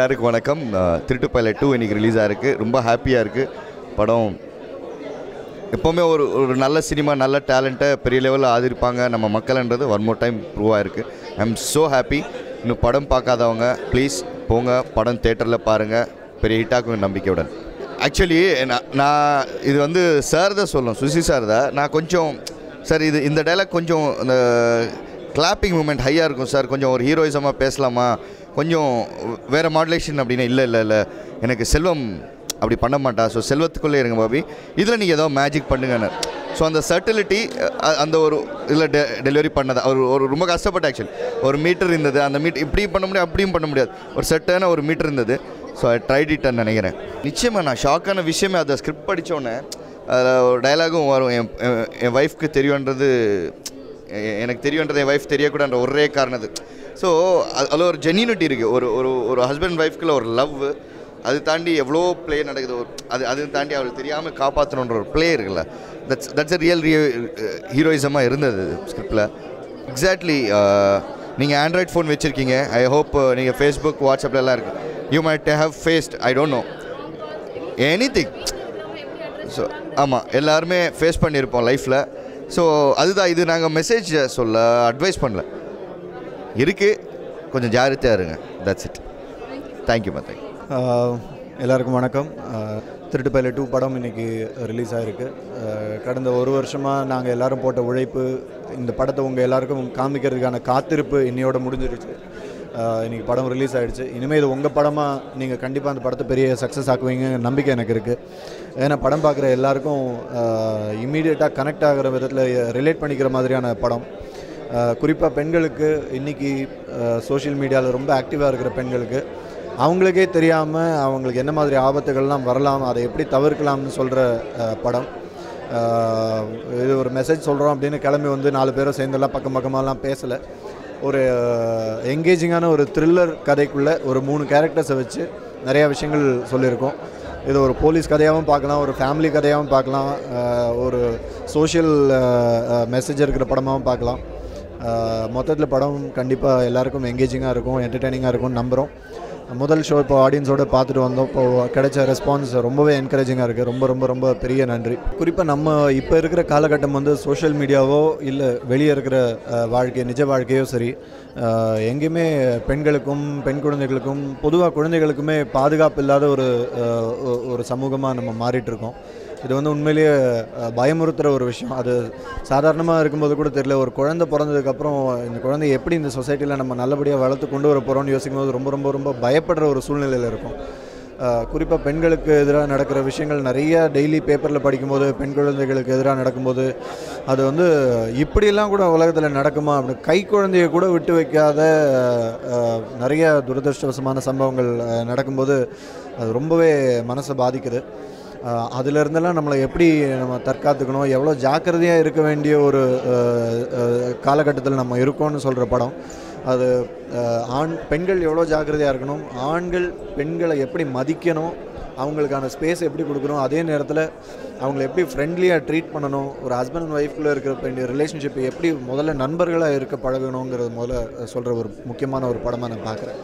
எல்லாருக்கும் வணக்கம் அஹ், திருட்டு பைலட் டூ இன்னைக்கு ரிலீஸ் ஆயிருக்கு ரொம்ப ஹாப்பியாக இருக்குது படம் எப்போவுமே ஒரு ஒரு நல்ல சினிமா நல்ல டேலண்ட்டை பெரிய லெவலில் ஆதரிப்பாங்க நம்ம மக்கள்ன்றது ஒன் மோர் டைம் ப்ரூவ் ஆயிருக்கு ஐ எம் ஸோ ஹாப்பி இன்னும் படம் பார்க்காதவங்க ப்ளீஸ் போங்க படம் தேட்டரில் பாருங்கள் பெரிய ஹிட்டாக்கும் நம்பிக்கையுடன் ஆக்சுவலி நான் நான் இது வந்து சார் தான் சொல்லணும் சுசி சார் தான் நான் கொஞ்சம் சார் இது இந்த டைலாக் கொஞ்சம் இந்த கிளாப்பிங் மூமெண்ட் ஹையாக இருக்கும் சார் கொஞ்சம் ஒரு ஹீரோயிசமாக பேசலாமா கொஞ்சம் வேறு மாடுலேஷன் அப்படின்னா இல்லை இல்லை இல்லை எனக்கு செல்வம் அப்படி பண்ண மாட்டா ஸோ செல்வத்துக்குள்ளே இருங்க பாபி இதில் நீங்கள் ஏதோ மேஜிக் பண்ணுங்கன்னு ஸோ அந்த சர்டிலிட்டி அந்த ஒரு இதில் டெ டெலிவரி பண்ணது அவர் ஒரு ரொம்ப கஷ்டப்பட்ட ஆக்சுவலி ஒரு மீட்டர் இருந்தது அந்த மீட்டர் இப்படியும் பண்ண முடியாது அப்படியும் பண்ண முடியாது ஒரு செட்டான ஒரு மீட்டர் இருந்தது ஸோ ஐ ட்ரைட் இட்னு நினைக்கிறேன் நிச்சயமாக நான் ஷாக்கான விஷயமே அதை ஸ்கிரிப்ட் படித்தோன்னே அதில் ஒரு டயலாகும் வரும் என் என்- என் ஒய்ஃப்க்கு தெரியுன்றது எ- எனக்கு தெரியுன்றது என் ஒய்ஃப் தெரியக்கூடாதுன்ற ஒரே காரணத்து ஸோ அதில் ஒரு ஜென்யூனிட்டி இருக்குது ஒரு ஒரு ஒரு ஹஸ்பண்ட் ஒய்ஃப்குள்ள ஒரு லவ் அது தாண்டி எவ்வளோ ப்ளே நடக்குது ஒரு அது அது தாண்டி அவளுக்கு தெரியாமல் காப்பாற்றணுன்ற ஒரு ப்ளே இருக்குல்ல தட்ஸ் தட்ஸ் அ ரியல் ஹீரோயிசமாக இருந்தது ஸ்கிரிப்டில் எக்ஸாக்ட்லி நீங்கள் ஆண்ட்ராய்ட் ஃபோன் வச்சுருக்கீங்க ஐ ஹோப் நீங்கள் ஃபேஸ்புக் வாட்ஸ்அப்ல எல்லாம் இருக்கு you might have faced I don't know anything so ஆமாம் எல்லாருமே ஃபேஸ் பண்ணியிருப்போம் லைஃப்பில் ஸோ அதுதான் இது நாங்கள் மெசேஜ் சொல்ல அட்வைஸ் பண்ணல இருக்குது கொஞ்சம் ஜாகிரதையாக இருங்க that's it thank you thank you ah எல்லாருக்கும் வணக்கம் ஆஹ் திருட்டு பயில டூ படம் இன்னைக்கு ரிலீஸ் ஆகிருக்கு ஆஹ் கடந்த ஒரு வருஷமாக நாங்கள் எல்லாரும் போட்ட உழைப்பு இந்த படத்தை உங்கள் எல்லாருக்கும் காமிக்கிறதுக்கான காத்திருப்பு இன்னையோட முடிஞ்சிருச்சு ஆஹ் இன்னைக்கு படம் ரிலீஸ் ஆகிடுச்சு இனிமேல் இது உங்கள் படமாக நீங்கள் கண்டிப்பாக அந்த படத்தை பெரிய சக்ஸஸ் ஆக்குவீங்க நம்பிக்கை எனக்கு இருக்குது ஏன்னா படம் பார்க்குற எல்லாருக்கும் இம்மீடியட்டாக கனெக்ட் ஆகிற விதத்தில் ரிலேட் பண்ணிக்கிற மாதிரியான படம் குறிப்பாக பெண்களுக்கு இன்றைக்கி சோஷியல் மீடியாவில் ரொம்ப ஆக்டிவாக இருக்கிற பெண்களுக்கு அவங்களுக்கே தெரியாமல் அவங்களுக்கு என்ன மாதிரி ஆபத்துகள்லாம் வரலாம் அதை எப்படி தவிர்க்கலாம்னு சொல்கிற படம் அஹ், இது ஒரு மெசேஜ் சொல்கிறோம் அப்படின்னு கிளம்பி வந்து நாலு பேரும் சேர்ந்தெல்லாம் பக்கம் பக்கமாலாம் பேசலை ஒரு எங்கேஜிங்கான ஒரு த்ரில்லர் கதைக்குள்ளே ஒரு மூணு கேரக்டர்ஸை வச்சு நிறையா விஷயங்கள் சொல்லியிருக்கோம் இது ஒரு போலீஸ் கதையாகவும் பார்க்கலாம் ஒரு ஃபேமிலி கதையாகவும் பார்க்கலாம் அஹ், ஒரு சோஷியல் மெசேஜ் இருக்கிற படமாகவும் பார்க்கலாம் மொத்தத்தில் படம் கண்டிப்பாக எல்லாருக்கும் எங்கேஜிங்காக இருக்கும் என்டர்டெய்னிங்காக இருக்கும்னு நம்புகிறோம் முதல் ஷோ இப்போ ஆடியன்ஸோட பார்த்துட்டு வந்தோம் இப்போ கிடைச்ச ரெஸ்பான்ஸ் ரொம்பவே என்கரேஜிங்காக இருக்குது ரொம்ப ரொம்ப ரொம்ப பெரிய நன்றி குறிப்பாக நம்ம இப்போ இருக்கிற காலகட்டம் வந்து சோஷியல் மீடியாவோ இல்லை வெளியே இருக்கிற அஹ், வாழ்க்கை நிஜ வாழ்க்கையோ சரி அஹ், எங்கேயுமே பெண்களுக்கும் பெண் குழந்தைகளுக்கும் பொதுவாக குழந்தைகளுக்குமே பாதுகாப்பு இல்லாத ஒரு அஹ், ஒ- ஒரு சமூகமாக நம்ம மாறிட்டு இருக்கோம் இது வந்து உண்மையிலேயே அஹ், பயமுறுத்துகிற ஒரு விஷயம் அது சாதாரணமாக இருக்கும்போது கூட தெரியல ஒரு குழந்தை பிறந்ததுக்கப்புறம் இந்த குழந்தைய எப்படி இந்த சொசைட்டியில் நம்ம நல்லபடியாக வளர்த்து கொண்டு வர போகிறோம்னு யோசிக்கும் போது ரொம்ப ரொம்ப ரொம்ப பயப்படுற ஒரு சூழ்நிலையில் இருக்கும் குறிப்பாக பெண்களுக்கு எதிராக நடக்கிற விஷயங்கள் நிறைய டெய்லி பேப்பரில் படிக்கும்போது பெண் குழந்தைகளுக்கு எதிராக நடக்கும்போது அது வந்து இப்படியெல்லாம் கூட உலகத்தில் நடக்குமா அப்படி கை குழந்தைய கூட விட்டு வைக்காத அஹ், நிறைய துரதிருஷ்டவசமான சம்பவங்கள் அஹ், நடக்கும்போது அது ரொம்பவே மனசை பாதிக்குது ஆஹ் அதுல இருந்தெல்லாம் நம்மளை எப்படி நம்ம தற்காத்துக்கணும் எவ்வளோ ஜாக்கிரதையாக இருக்க வேண்டிய ஒரு காலகட்டத்தில் நம்ம இருக்கோம்னு சொல்கிற படம் அது ஆஹ் ஆண் பெண்கள் எவ்வளோ ஜாக்கிரதையாக இருக்கணும் ஆண்கள் பெண்களை எப்படி மதிக்கணும் அவங்களுக்கான ஸ்பேஸ் எப்படி கொடுக்கணும் அதே நேரத்தில் அவங்கள எப்படி ஃப்ரெண்ட்லியாக ட்ரீட் பண்ணணும் ஒரு ஹஸ்பண்ட் அண்ட் ஒய்ஃப்குள்ளே இருக்கிற வேண்டிய ரிலேஷன்ஷிப் எப்படி முதல்ல நண்பர்களாக இருக்க பழகணுங்கிறது முதல்ல சொல்கிற ஒரு முக்கியமான ஒரு படமாக நான் பார்க்குறேன்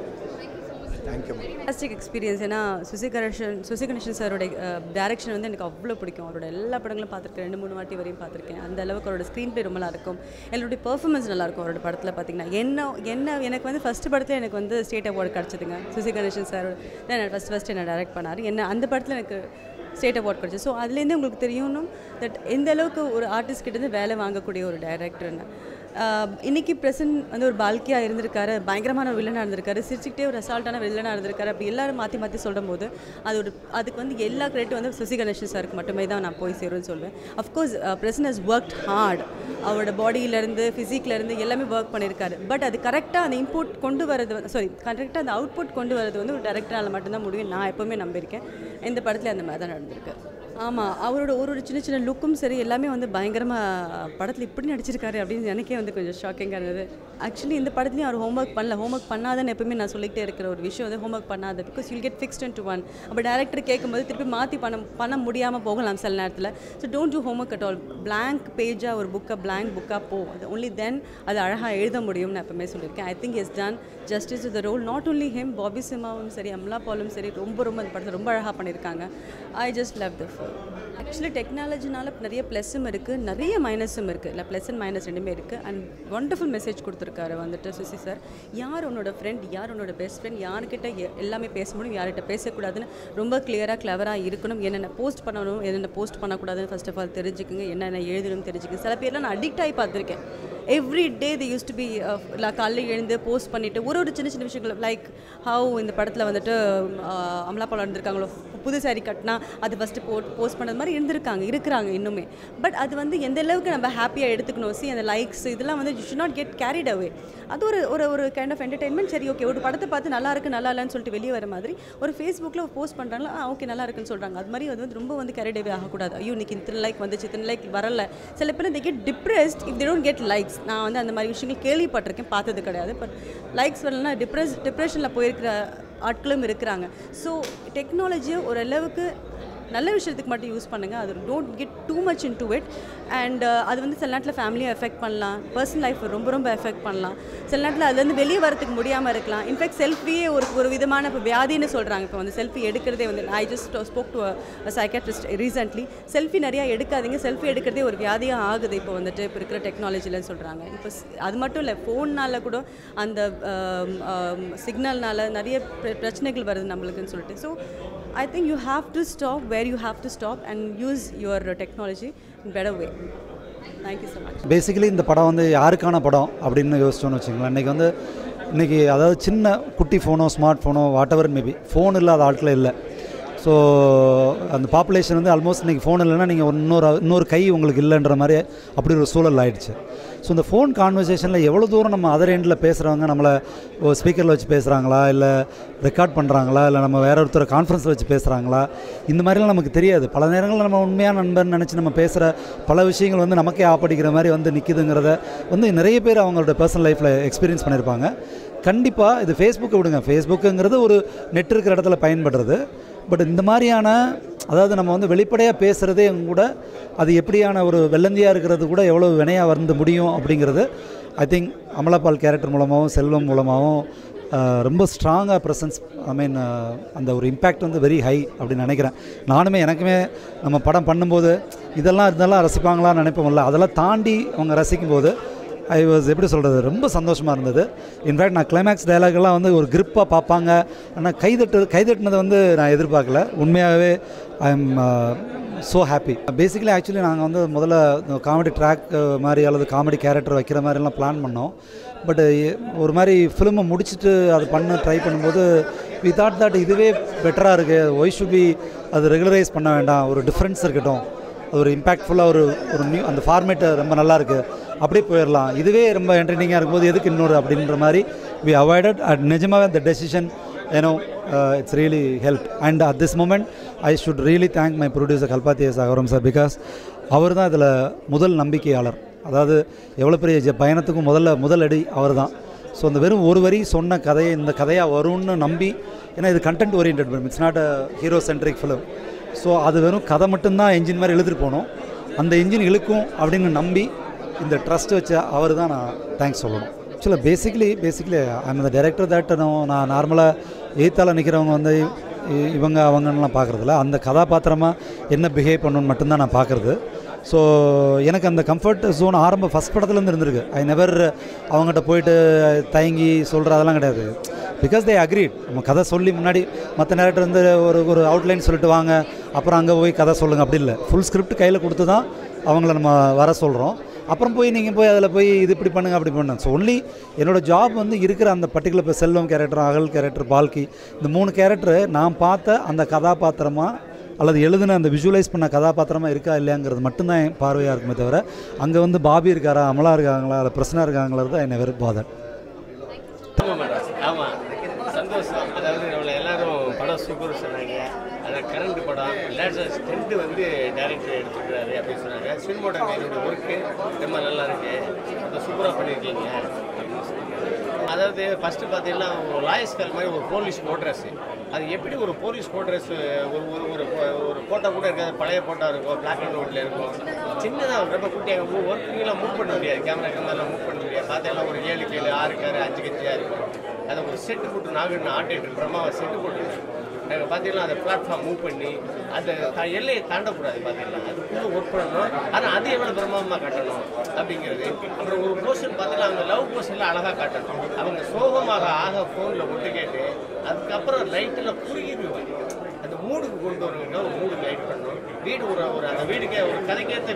தேங்க்யூ ஃபேஸ்டிக் எக்ஸ்பீரியன்ஸ் ஏன்னா சுசி கணேஷன் சுசி கணேஷன் சாரோட டேரக்ஷன் வந்து எனக்கு அவ்வளோ பிடிக்கும் அவரோட எல்லா படங்களும் பார்த்துருக்கேன் ரெண்டு மூணு வாட்டி வரையும் பார்த்துருக்கேன் அந்த அளவுக்கு அவரோட ஸ்க்ரீன் ப்ளே ரொம்ப நல்லா இருக்கும் என்னுடைய பெர்ஃபார்மன்ஸ் நல்லாயிருக்கும் அவரோட படத்தில் பார்த்தீங்கன்னா என்ன என்ன எனக்கு வந்து ஃபஸ்ட் படத்தில் எனக்கு வந்து ஸ்டேட் அவார்டு கிடச்சிதுங்க சுசி கணேஷன் சார் தான் ஃபஸ்ட் ஃபஸ்ட் என்ன டைரக்ட் பண்ணார் என்ன அந்த படத்தில் எனக்கு ஸ்டேட் அவார்ட் கிடச்சி ஸோ அதுலேருந்து உங்களுக்கு தெரியணும் தட் எந்த அளவுக்கு ஒரு ஆர்டிஸ்ட் கிட்டேருந்து வேலை வாங்கக்கூடிய ஒரு டைரக்டர்னு ஆஹ் இன்னைக்கு பிரசன்ட் வந்து ஒரு பால்கியாக இருந்திருக்காரு பயங்கரமான வில்லனாக இருந்திருக்காரு சிரிச்சுக்கிட்டே ஒரு அசால்ட்டான வில்லனாக இருந்திருக்காரு அப்படி எல்லாரும் மாற்றி மாற்றி சொல்லும் போது அது ஒரு அதுக்கு வந்து எல்லா கிரெடிட் வந்து சுசி கணேஷன் சாருக்கு மட்டுமே தான் நான் போய் சேரும்னு சொல்வேன் of course Prasan has work hard அவரோட பாடியிலேருந்து ஃபிசிக்லேருந்து எல்லாமே ஒர்க் பண்ணியிருக்காரு பட் அது கரெக்டாக அந்த இன்புட் கொண்டு வரது சாரி கரெக்டாக அந்த அவுட்புட் கொண்டு வரது வந்து ஒரு டேரக்டரால் மட்டும்தான் முடியும் நான் எப்போவுமே நம்பியிருக்கேன் இந்த படத்தில் அந்த மாதிரி தான் நடந்திருக்கு ஆமாம் அவரோட ஒரு ஒரு சின்ன சின்ன லுக்கும் சரி எல்லாமே வந்து பயங்கரமாக படத்தில் இப்படி நடிச்சிருக்காரு அப்படின்னு எனக்கே வந்து கொஞ்சம் ஷாக்கிங்காக இருந்தது ஆக்சுவலி இந்த படத்துலையும் அவர் ஹோம்ஒர்க் பண்ணல ஹோம்ஒர்க் பண்ணாதன்னு எப்பவுமே நான் சொல்லிக்கிட்டே இருக்கிற ஒரு விஷயம் வந்து ஹோம்ஒர்க் பண்ணாத because you'll get fixed to one அப்போ டேரக்டர் கேட்கும்போது திருப்பி மாற்றி பண்ண பண்ண முடியாமல் போகலாம் சில நேரத்தில் so don't do homework at all blank பேஜாக ஒரு புக்கை blank புக்காக போ அது ஒன்லி தென் அது அழகாக எழுத முடியும்னு நான் எப்பவுமே சொல்லியிருக்கேன் I think is done justice the role not only him Bobby சிம்மாவும் சரி அம்லா பாலும் சரி ரொம்ப ரொம்ப அந்த படத்தில் ரொம்ப அழகாக பண்ணியிருக்காங்க I just love the film actually டெக்னாலஜினால நிறைய ப்ளஸ்ஸும் இருக்குது நிறைய மைனஸும் இருக்குது இல்லை ப்ளஸ் அண்ட் மைனஸ் ரெண்டுமே இருக்குது அண்ட் ஒண்டர்ஃபுல் மெசேஜ் கொடுத்துருக்காரு வந்துட்டு சுசி சார் யார் உன்னோட ஃப்ரெண்ட் யார் உன்னோட பெஸ்ட் ஃப்ரெண்ட் யார்கிட்ட எ- எல்லாமே பேச முடியும் யார்கிட்ட பேசக்கூடாதுன்னு ரொம்ப கிளியராக கிளவராக இருக்கணும் என்னென்ன போஸ்ட் பண்ணணும் என்னென்ன போஸ்ட் பண்ணக்கூடாதுன்னு ஃபர்ஸ்ட் ஆஃப் ஆல் தெரிஞ்சுக்குங்க என்னென்ன எழுதணும் தெரிஞ்சுக்குங்க சில பேர்லாம் நான் அடிக்ட் ஆகி பார்த்துருக்கேன் every day the use to be காலையில் எழுந்து போஸ்ட் பண்ணிவிட்டு ஒரு ஒரு சின்ன சின்ன விஷயங்கள் லைக் ஹவு இந்த படத்தில் வந்துட்டு அஹ், அமலா பாலம் இருந்திருக்காங்களோ புது சாரி கட்டினா அது ஃபஸ்ட்டு போ போஸ்ட் பண்ணது மாதிரி இருந்திருக்காங்க இருக்கிறாங்க இன்னுமே பட் அது வந்து எந்த அளவுக்கு நம்ம ஹாப்பியாக எடுத்துக்கணும் சி அந்த லைக்ஸ் இதெல்லாம் வந்து you should not get carried away அது ஒரு ஒரு ஒரு கைண்ட் ஆஃப் என்டர்டைன்மெண்ட் சரி ஓகே ஒரு படத்தை பார்த்து நல்லா இருக்கு நல்லா இல்லைன்னு சொல்லிட்டு வெளியே வர மாதிரி ஒரு ஃபேஸ்புக்கில் போஸ்ட் பண்ணுறாங்களா ஆ ஓகே நல்லா இருக்குன்னு சொல்கிறாங்க அது மாதிரி அது வந்து ரொம்ப வந்து கேரிட் அவே ஆகக்கூடாது ஐயோ இன்னைக்கு இத்தனை லைக் வந்துச்சு இத்தனை லைக் வரல சில பேர் they get depressed if they don't get likes நான் வந்து அந்த மாதிரி விஷயங்கள் கேள்விப்பட்டிருக்கேன் பார்த்தது கிடையாது பட் லைக்ஸ் வரலன்னா டிப்ரெஸ் டிப்ரெஷனில் போயிருக்கிற ஆட்களும் இருக்கிறாங்க ஸோ டெக்னாலஜியை ஓரளவுக்கு நல்ல விஷயத்துக்கு மட்டும் யூஸ் பண்ணுங்கள் அது don't get too much into it and அது வந்து சில நேரத்தில் ஃபேமிலியை எஃபெக்ட் பண்ணலாம் பர்சனல் லைஃப் ரொம்ப ரொம்ப எஃபெக்ட் பண்ணலாம் சில நேரத்தில் அதுலேருந்து வெளியே வரதுக்கு முடியாமல் இருக்கலாம் இன்ஃபேக்ட் செல்ஃபியே ஒரு ஒரு விதமான இப்போ வியாதின்னு சொல்கிறாங்க இப்போ வந்து செல்ஃபி எடுக்கிறதே வந்து I just spoke to psychiatrist recently selfie நிறையா எடுக்காதீங்க செல்ஃபி எடுக்கிறதே ஒரு வியாதியாக ஆகுது இப்போ வந்துட்டு இப்போ இருக்கிற டெக்னாலஜிலன்னு சொல்கிறாங்க இப்போ ஸ்- அது மட்டும் இல்லை ஃபோன்னால கூட அந்த சிக்னல்னால நிறைய பிர- பிரச்சனைகள் வருது நம்மளுக்குன்னு சொல்லிட்டு so I think you have to stop where you have to stop and use your technology in better way thank you so much basically இந்த படம் வந்து யாருக்கான படம் அப்படின்னு யோசிச்சோன்னு வச்சுங்களேன் இன்றைக்கி வந்து இன்றைக்கி அதாவது சின்ன குட்டி ஃபோனோ ஸ்மார்ட் ஃபோனோ வாட் எவர் மேபி ஃபோன் இல்லாத ஆட்களே இல்லை ஸோ அந்த பாப்புலேஷன் வந்து ஆல்மோஸ்ட் இன்றைக்கி ஃபோன் இல்லைன்னா நீங்கள் இன்னொரு இன்னொரு கை உங்களுக்கு இல்லைன்ற மாதிரி அப்படி ஒரு சூழல் ஆயிடுச்சு ஸோ இந்த ஃபோன் கான்வர்சேஷனில் எவ்வளோ தூரம் நம்ம அதர் எண்டில் பேசுகிறவங்க நம்மளை ஒரு ஸ்பீக்கரில் வச்சு பேசுகிறாங்களா இல்லை ரெக்கார்ட் பண்ணுறாங்களா இல்லை நம்ம வேற ஒருத்தர் கான்ஃபரன்ஸில் வச்சு பேசுகிறாங்களா இந்த மாதிரிலாம் நமக்கு தெரியாது பல நேரங்களில் நம்ம உண்மையான நண்பர்னு நினச்சி நம்ம பேசுகிற பல விஷயங்கள் வந்து நமக்கே ஆப்படிக்கிற மாதிரி வந்து நிற்கிதுங்கிறத வந்து நிறைய பேர் அவங்களோட பர்சனல் லைஃப்பில் எக்ஸ்பீரியன்ஸ் பண்ணியிருப்பாங்க கண்டிப்பாக இது ஃபேஸ்புக்கை விடுங்க ஃபேஸ்புக்குங்கிறது ஒரு நெட் இருக்கிற இடத்துல பயன்படுறது பட் இந்த மாதிரியான அதாவது நம்ம வந்து வெளிப்படையாக பேசுகிறதே கூட அது எப்படியான ஒரு வெள்ளந்தியாக இருக்கிறது கூட எவ்வளோ வினையாக வந்து முடியும் அப்படிங்கிறது ஐ திங்க் அமலாபால் கேரக்டர் மூலமாகவும் செல்வம் மூலமாகவும் ஆஹ், ரொம்ப ஸ்ட்ராங்காக ப்ரெசன்ஸ் ஐ மீன் அந்த ஒரு இம்பேக்ட் வந்து வெரி ஹை அப்படின்னு நினைக்கிறேன் நானுமே எனக்குமே நம்ம படம் பண்ணும்போது இதெல்லாம் இருந்தாலும் ரசிப்பாங்களான்னு நினைப்போம்ல அதெல்லாம் தாண்டி அவங்க ரசிக்கும்போது ஐ வாஸ் எப்படி சொல்கிறது ரொம்ப சந்தோஷமாக இருந்தது இன்ஃபேக்ட் நான் கிளைமேக்ஸ் டயலாக்லாம் வந்து ஒரு கிரிப்பாக பார்ப்பாங்க ஆனால் கைதட்டு கைதட்டினதை வந்து நான் எதிர்பார்க்கல உண்மையாகவே I am so happy basically actually நாங்கள் வந்து முதல்ல காமெடி ட்ராக் மாதிரி அல்லது காமெடி கேரக்டர் வைக்கிற மாதிரிலாம் பிளான் பண்ணோம் பட் ஒரு மாதிரி ஃபிலிமை முடிச்சுட்டு அது பண்ண ட்ரை பண்ணும்போது வி தாட் தட் இதுவே பெட்டராக இருக்குது ஒய் ஷுட் பி அது ரெகுலரைஸ் பண்ண வேண்டாம் ஒரு டிஃப்ரென்ஸ் இருக்கட்டும் அது ஒரு இம்பேக்ட்ஃபுல்லாக ஒரு ஒரு நியூ அந்த ஃபார்மேட்டு ரொம்ப நல்லா இருக்கு அப்படியே போயிடலாம் இதுவே ரொம்ப என்டர்டெய்னிங்காக இருக்கும்போது எதுக்கு இன்னொரு அப்படின்ற மாதிரி வி அவாய்டட் அட் நிஜமாகவே அந்த டெசிஷன் ஏனோ it's really help and at this moment I should really thank my producer Kalpathi S Aghoram sir because அவர் தான் இதில் முதல் நம்பிக்கையாளர் அதாவது எவ்வளோ பெரிய ஜ- பயணத்துக்கும் முதல்ல முதல் அடி அவர் தான் ஸோ அந்த வெறும் ஒரு வரி சொன்ன கதையை இந்த கதையாக வரும்னு நம்பி ஏன்னா இது content orient film it's not a hero centric film so அது வெறும் கதை மட்டும்தான் என்ஜின் மாதிரி எழுதிட்டு போனோம் அந்த என்ஜின் இழுக்கும் அப்படின்னு நம்பி இந்த ட்ரஸ்ட் வச்ச அவர் தான் நான் தேங்க்ஸ் சொல்லணும் ஆக்சுவலாக basically basically I'm the director that நான் நார்மலாக எய்த்தால் நிற்கிறவங்க வந்து இ- இவங்க அவங்கலாம் பார்க்குறதில்ல அந்த கதாபாத்திரமாக என்ன பிஹேவ் பண்ணணும்னு மட்டும்தான் நான் பார்க்குறது ஸோ எனக்கு அந்த கம்ஃபர்ட் ஜோன் ஆரம்ப ஃபஸ்ட் படத்துலேருந்து இருந்திருக்கு ஐ நெவர் அவங்ககிட்ட போயிட்டு தயங்கி சொல்கிற அதெல்லாம் கிடையாது பிகாஸ் தே அக்ரீட் நம்ம கதை சொல்லி முன்னாடி மற்ற நேரத்தில் வந்து ஒரு ஒரு அவுட்லைன் சொல்லிட்டு வாங்க அப்புறம் அங்கே போய் கதை சொல்லுங்கள் அப்படி இல்லை ஃபுல் ஸ்கிரிப்ட் கையில் கொடுத்து தான் அவங்கள நம்ம வர சொல்கிறோம் அப்புறம் போய் நீங்கள் போய் அதில் போய் இது இப்படி பண்ணுங்க அப்படி பண்ணுங்க ஸோ ஒன்லி என்னோட ஜாப் வந்து இருக்கிற அந்த பர்டிகுலர் இப்போ செல்வம் கேரக்டர் அகல் கேரக்டர் பால்கி இந்த மூணு கேரக்டர் நான் பார்த்த அந்த கதாபாத்திரமாக அல்லது எழுதின அந்த விஷுவலைஸ் பண்ண கதாபாத்திரமாக இருக்கா இல்லையாங்கிறது மட்டும்தான் என் பார்வையாக இருக்குமே தவிர அங்கே வந்து பாபி இருக்காரா அமலா இருக்காங்களா இல்லை பிரச்சனை இருக்காங்களா என்னை வெறும் பாதர் ஆமாம் மேடம் ஆமாம் சந்தோஷம் அதாவது நம்மளை எல்லாரும் படம் சுகர் சொன்னாங்க அதான் கரண்ட் படம் லேட்டஸ்ட் ஸ்டென்ட் வந்து டேரக்டர் எடுத்துக்கிறாரு அப்படின்னு சொன்னாங்க சினிமோட என்னோட ஒர்க்கு ரொம்ப நல்லா இருக்கு ரொம்ப சூப்பராக பண்ணியிருக்கீங்க அப்படின்னு சொன்னாங்க அதாவது ஃபஸ்ட்டு பார்த்தீங்கன்னா ஒரு லாயஸ்கர் மாதிரி ஒரு போலீஸ் கோட்ரஸ் அது எப்படி ஒரு போலீஸ் கோட்ரஸ் ஒரு ஒரு ஒரு ஒரு ஃபோட்டோ கூட இருக்காது பழைய ஃபோட்டோ இருக்கும் பிளாக் அண்ட் ஒயிட்டில் இருக்கும் சின்னதாக ரொம்ப குட்டியாக மூவ் ஒர்க்கிங்லாம் மூவ் பண்ண முடியாது கேமரா கேமராலாம் மூவ் பண்ண முடியாது பார்த்தீங்கன்னா ஒரு ஏழு கேளு ஆறு காரு அஞ்சு கட்சியாக இருக்கும் அதை ஒரு செட்டு போட்டு நாகன் ஆட்டிட்டு பிரம்மாவை செட்டு போட்டு நாங்கள் பார்த்தீங்கன்னா அதை பிளாட்ஃபார்ம் மூவ் பண்ணி அந்த த- எல்லையை தாண்டக்கூடாது பார்த்தீங்கன்னா அதுக்குள்ளே ஒர்க் பண்ணணும் ஆனால் அது எவ்வளோ பிரம்மாண்டமாக காட்டணும் அப்படிங்கிறது அப்புறம் ஒரு போர்ஷன் பார்த்தீங்கன்னா அந்த லவ் போர்ஷனில் அழகாக காட்டணும் அவங்க சோகமாக ஆக ஃபோனில் ஒட்டு கேட்டு அதுக்கப்புறம் லைட்டில் குறுகிடுவாங்க அந்த மூடுக்கு கொண்டு வருவீங்க ஒரு மூடுக்கு லைட் பண்ணணும் வீடு ஒரு ஒரு அந்த வீடுக்கே ஒரு கதைக்கேற்ற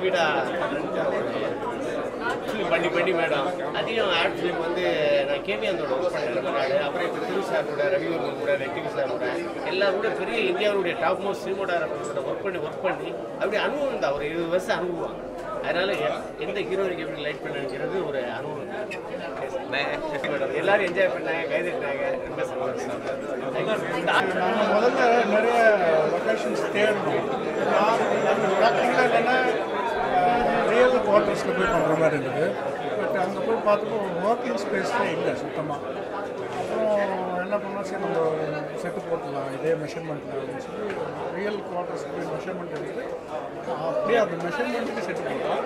வீடாக பண்ணி பண்ணி மேடம் அதிகம் ஆட் ஃபிலிம் வந்து நான் கேவியாந்தோட ஒர்க் பண்ணேன் ரொம்ப நாள் அப்புறம் இப்போ திரு சார் கூட ரவிவர்மன் கூட ரெட்டிவி சார் கூட எல்லாரும் கூட பெரிய இந்தியாவுடைய டாப் மோஸ்ட் சினிமோடாரப்போட ஒர்க் பண்ணி ஒர்க் பண்ணி அப்படி அனுபவம் தான் ஒரு இருபது வருஷம் அனுபவம் அதனால எ- எந்த ஹீரோயினுக்கு எப்படி லைட் பண்ணுங்கிறது ஒரு அனுபவம் மேடம் எல்லாரும் என்ஜாய் பண்ணாங்க கைதட்டினாங்க ரொம்ப சந்தோஷம் நாங்கள் முதல்ல நிறைய லொக்கேஷன்ஸ் தேடணும் ப்ராக்டிக்கலாக இல்லைன்னா ரியல் குவார்ட்டர்ஸில் போய் பண்ணுற மாதிரி இருந்தது பட் அங்கே போய் பார்த்தப்போ ஒர்க்கிங் ஸ்பேஸே இல்லை சுத்தமாக அப்புறம் என்ன பண்ணோம் சரி நம்ம செட்டு போட்டுடலாம் இதே மெஷர்மெண்ட்டில் அப்படின்னு சொல்லி ரியல் குவார்ட்டர்ஸ்க்கு போய் மெஷர்மெண்ட் எடுத்து அப்படியே அந்த மெஷர்மெண்ட்டுக்கு செட்டு போட்டோம்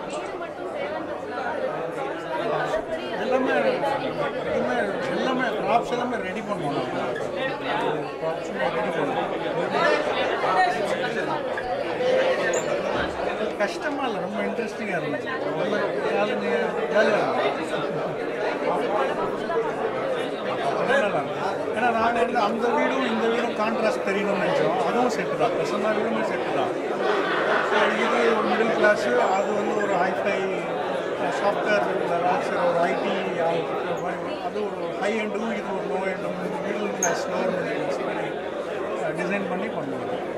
எல்லாமே எல்லாமே எல்லாமே ப்ராப்ஸ் எல்லாமே ரெடி பண்ணுவோம் ப்ராப்ஸ் ரெடி பண்ணுவோம் கஷ்டமாக இல்லை ரொம்ப இன்ட்ரெஸ்டிங்காக இருந்துச்சு ரொம்ப ஜாலியாக ஜாலியாக இருந்துச்சு நல்லா இருந்துச்சு. ஏன்னா நாங்கள் வந்து அந்த வீடும் இந்த வீடும் கான்ட்ராஸ்ட் தெரியணும்னு நினச்சோம் அதுவும் செட்டு தான் பிரசன்னா வீடுமே செட்டு தான் ஸோ இது ஒரு மிடில் கிளாஸு அது வந்து ஒரு ஹைஃபை சாஃப்ட்வேர் சரி ஒரு ஐடி அது ஒரு ஹை எண்டும் இது ஒரு லோ எண்டும் middle class lower middle class design பண்ணி பண்ணுவோம்